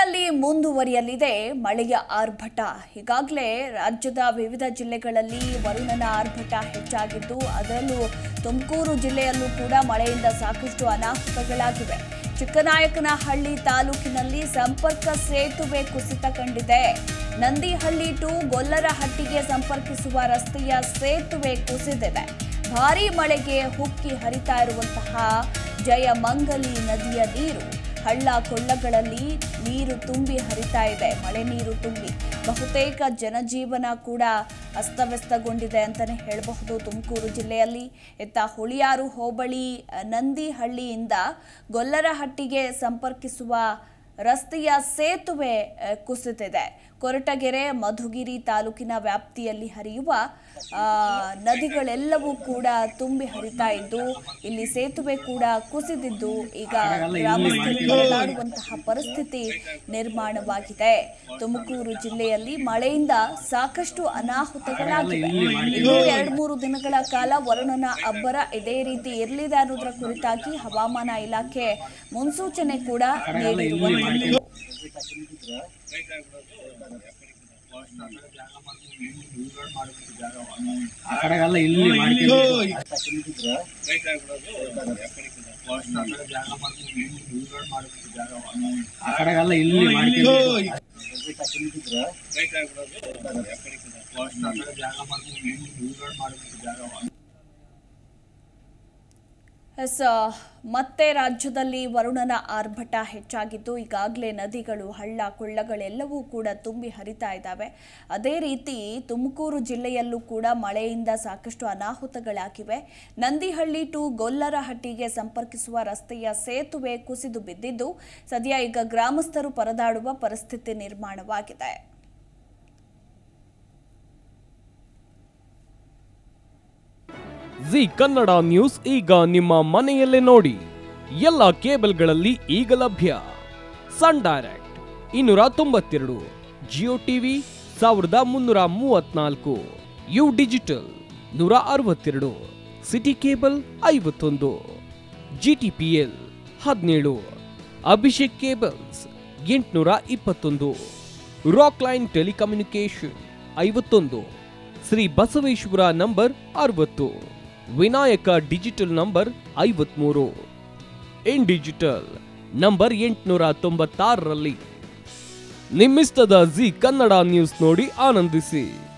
ಕೊಡಗಿನಲ್ಲಿ ಮುಂದುವರಿಯಲಿದೆ ಮಳೆಯ ಆರ್ಭಟ ಈಗಾಗಲೇ ರಾಜ್ಯದ ವಿವಿಧ ಜಿಲ್ಲೆಗಳಲ್ಲಿ ವರುಣನ ಆರ್ಭಟ ಹೆಚ್ಚಾಗಿದ್ದು ಅದರಲ್ಲೂ ತುಮಕೂರು ಜಿಲ್ಲೆಯಲ್ಲೂ ಕೂಡ ಮಳೆಯಿಂದ ಸಾಕಷ್ಟು ಅನಾಹುತಗಳಾಗಿವೆ ಚಿಕ್ಕನಾಯಕನಹಳ್ಳಿ ತಾಲೂಕಿನಲ್ಲಿ ಸಂಪರ್ಕ ಸೇತುವೆ ಕುಸಿತ ಕಂಡಿದೆ ನಂದಿಹಳ್ಳಿ ಟು ಗೊಲ್ಲರಹಟ್ಟಿಗೆ ಸಂಪರ್ಕಿಸುವ ರಸ್ತೆಯ ಸೇತುವೆ ಕುಸಿದಿದೆ ಭಾರೀ ಮಳೆಗೆ ಹುಕ್ಕಿ ಹರಿತಾ ಇರುವಂತಹ ಜಯಮಂಗಲಿ ನದಿಯ ನೀರು ಹಳ್ಳ ಕೊಳ್ಳಗಳಲ್ಲಿ ನೀರು ತುಂಬಿ ಹರಿತಾ ಇದೆ ಮಳೆ ನೀರು ತುಂಬಿ ಬಹುತೇಕ ಜನಜೀವನ ಕೂಡ ಅಸ್ತವ್ಯಸ್ತಗೊಂಡಿದೆ ಅಂತಲೇ ಹೇಳಬಹುದು ತುಮಕೂರು ಜಿಲ್ಲೆಯಲ್ಲಿ ಇತ್ತ ಹುಳಿಯಾರು ಹೋಬಳಿ ನಂದಿಹಳ್ಳಿಯಿಂದ ಗೊಲ್ಲರಹಟ್ಟಿಗೆ ಸಂಪರ್ಕಿಸುವ ರಸ್ತೆಯ ಸೇತುವೆ ಅಹ್, ಕುಸಿದಿದೆ ಕೊರಟಗೆರೆ ಮಧುಗಿರಿ ತಾಲೂಕಿನ ವ್ಯಾಪ್ತಿಯಲ್ಲಿ ಹರಿಯುವ ಆ, ನದಿಗಳೆಲ್ಲವೂ ಕೂಡ ತುಂಬಿ ಹರಿತಾ ಇದ್ದು ಇಲ್ಲಿ ಸೇತುವೆ ಕೂಡ ಕುಸಿದಿದ್ದು ಈಗ ಗ್ರಾಮಸ್ಥರು ಪರದಾಡುವಂತಹ ಪರಿಸ್ಥಿತಿ ನಿರ್ಮಾಣವಾಗಿದೆ ತುಮಕೂರು ಜಿಲ್ಲೆಯಲ್ಲಿ ಮಳೆಯಿಂದ ಸಾಕಷ್ಟು ಅನಾಹುತಗಳಾಗಿವೆ ಇನ್ನು ಎರಡ್ ಮೂರು ದಿನಗಳ ಕಾಲ ವರುಣನ ಅಬ್ಬರ ಇದೇ ರೀತಿ ಇರಲಿದೆ ಅನ್ನೋದರ ಕುರಿತಾಗಿ ಹವಾಮಾನ ಇಲಾಖೆ ಮುನ್ಸೂಚನೆ ಕೂಡ ನೀಡಿರುವಂತದ್ದು ಆ ಕಡೆಗೆಲ್ಲ ಇಲ್ಲಿ ಮಾಡ್ಕೊಂಡು ಆ ಕಡೆಗೆಲ್ಲ ಇಲ್ಲಿ ಮಾಡ್ಕೊಂಡು ಎಸ್ ಮತ್ತೆ ರಾಜ್ಯದಲ್ಲಿ ವರುಣನ ಆರ್ಭಟ ಹೆಚ್ಚಾಗಿದ್ದು ಈಗಾಗಲೇ ನದಿಗಳು ಹಳ್ಳ ಕೊಳ್ಳಗಳೆಲ್ಲವೂ ಕೂಡ ತುಂಬಿ ಹರಿತಾ ಇದ್ದಾವೆ ಅದೇ ರೀತಿ ತುಮಕೂರು ಜಿಲ್ಲೆಯಲ್ಲೂ ಕೂಡ ಮಳೆಯಿಂದ ಸಾಕಷ್ಟು ಅನಾಹುತಗಳಾಗಿವೆ ನಂದಿಹಳ್ಳಿ ಟು ಗೊಲ್ಲರಹಟ್ಟಿಗೆ ಸಂಪರ್ಕಿಸುವ ರಸ್ತೆಯ ಸೇತುವೆ ಕುಸಿದು ಬಿದ್ದಿದ್ದು ಸದ್ಯ ಈಗ ಗ್ರಾಮಸ್ಥರು ಪರದಾಡುವ ಪರಿಸ್ಥಿತಿ ನಿರ್ಮಾಣವಾಗಿದೆ ಜಿ ಕನ್ನಡ ನ್ಯೂಸ್ ಈಗ ನಿಮ್ಮ ಮನೆಯಲ್ಲೇ ನೋಡಿ ಎಲ್ಲ ಕೇಬಲ್ಗಳಲ್ಲಿ ಈಗ ಲಭ್ಯ ಸನ್ ಡೈರೆಕ್ಟ್ ಇನ್ನೂರ ತೊಂಬತ್ತೆರಡು ಜಿಯೋ ಟಿವಿ ಸಾವಿರದ ಮುನ್ನೂರ ಮೂವತ್ನಾಲ್ಕು ಯು ಡಿಜಿಟಲ್ ನೂರ ಅರವತ್ತೆರಡು ಸಿಟಿ ಕೇಬಲ್ ಐವತ್ತೊಂದು ಜಿ ಟಿ ಪಿ ಎಲ್ ಹದಿನೇಳು ಅಭಿಷೇಕ್ ಕೇಬಲ್ಸ್ ಎಂಟುನೂರ ಇಪ್ಪತ್ತೊಂದು ರಾಕ್ ಲೈನ್ ಟೆಲಿಕಮ್ಯುನಿಕೇಶನ್ ಐವತ್ತೊಂದು ಶ್ರೀ ಬಸವೇಶ್ವರ ನಂಬರ್ ಅರವತ್ತು ವಿನಾಯಕ ಡಿಜಿಟಲ್ ನಂಬರ್ ಐವತ್ಮೂರು ಇನ್ ಡಿಜಿಟಲ್ ನಂಬರ್ ಎಂಟುನೂರ ತೊಂಬತ್ತಾರರಲ್ಲಿ ನಿಮ್ಮಿಸ್ತದ ಜಿ ಕನ್ನಡ ನ್ಯೂಸ್ ನೋಡಿ ಆನಂದಿಸಿ